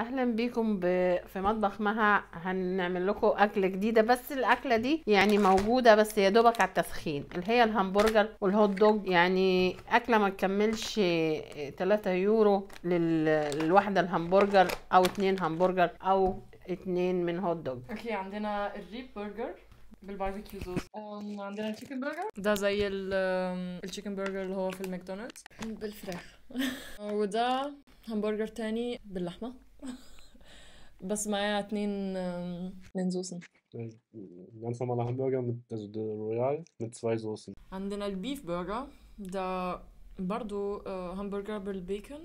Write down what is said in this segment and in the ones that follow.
اهلا بيكم ب... في مطبخ مها هنعمل لكم اكله جديده بس الاكله دي يعني موجوده بس يا دوبك على التسخين اللي هي الهمبرجر والهوت دوج يعني اكله ما تكملش 3 يورو لل... للواحده الهمبرجر او اتنين همبرجر او اتنين من هوت دوج اوكي عندنا الريب برجر بالباربيكيو صوص أم، عندنا التشيكن برجر ده زي ال- أم، التشيكن برجر اللي هو في الماكدونالدز بالفراخ وده همبرجر تاني باللحمة بس معايا اتنين أم، من زوسن Ein ganz normaler Hamburger mit, also der Royal mit zwei Soßen. عندنا البيف برجر ده برضو آه، همبرجر بالبيكن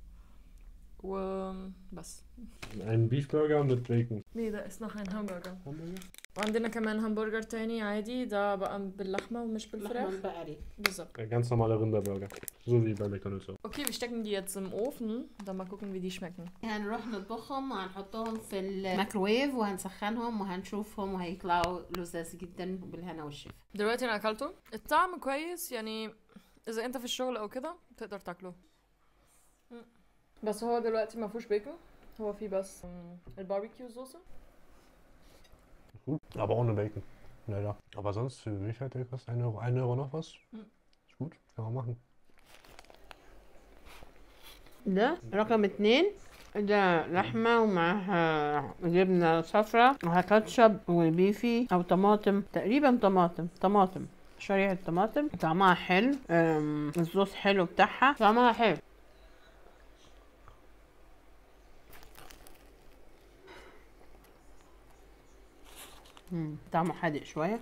وبس Ein Beefburger mit Bacon. nee ده ist noch ein Hamburger Hamburger? وعندنا كمان همبرجر تاني عادي ده بقى باللحمة ومش بالفراخ البقري بالظبط Ein ganz normaler Rinderburger. So wie bei McDonald's auch. Okay, wir stecken die jetzt im Ofen. Dann mal gucken, wie die schmecken. هنروح نطبخهم وهنحطهم في الميكروويف وهنسخنهم وهنشوفهم وهيطلعوا لذاذ جدا بالهنا والشفا دلوقتي انا اكلته الطعم كويس يعني اذا انت في الشغل او كده تقدر تاكله مم. بس هو دلوقتي ما فيهوش بيكن هو فيه بس مم، الباربيكيو صوصه Gut, aber ohne Bacon. Leider. Aber sonst für mich halt der kostet 1 Euro, 1 Euro noch was. Mhm. Ist gut, kann man machen. ده رقم اتنين ده لحمة ومعاها جبنة صفرا ومعاها كاتشب وبيفي أو طماطم تقريبا طماطم طماطم شريحة طماطم طعمها حلو أم، الصوص حلو بتاعها طعمها حلو مم، طعمه حادق شوية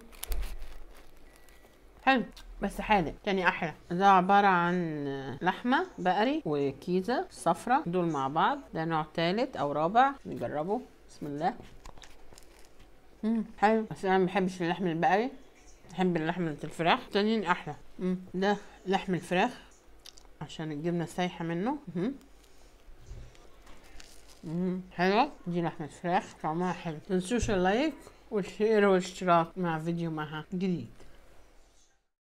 حلو بس حادق تاني احلى ده عبارة عن لحمة بقري وكيزة صفرة دول مع بعض ده نوع تالت او رابع نجربه بسم الله مم. حلو بس انا مبحبش اللحم البقري بحب لحمة الفراخ التانيين احلى مم. ده لحم الفراخ عشان الجبنة سايحة منه مم. مم. حلوة دي لحمة فراخ طعمها حلو متنسوش اللايك والشير والاشتراك مع فيديو معها جديد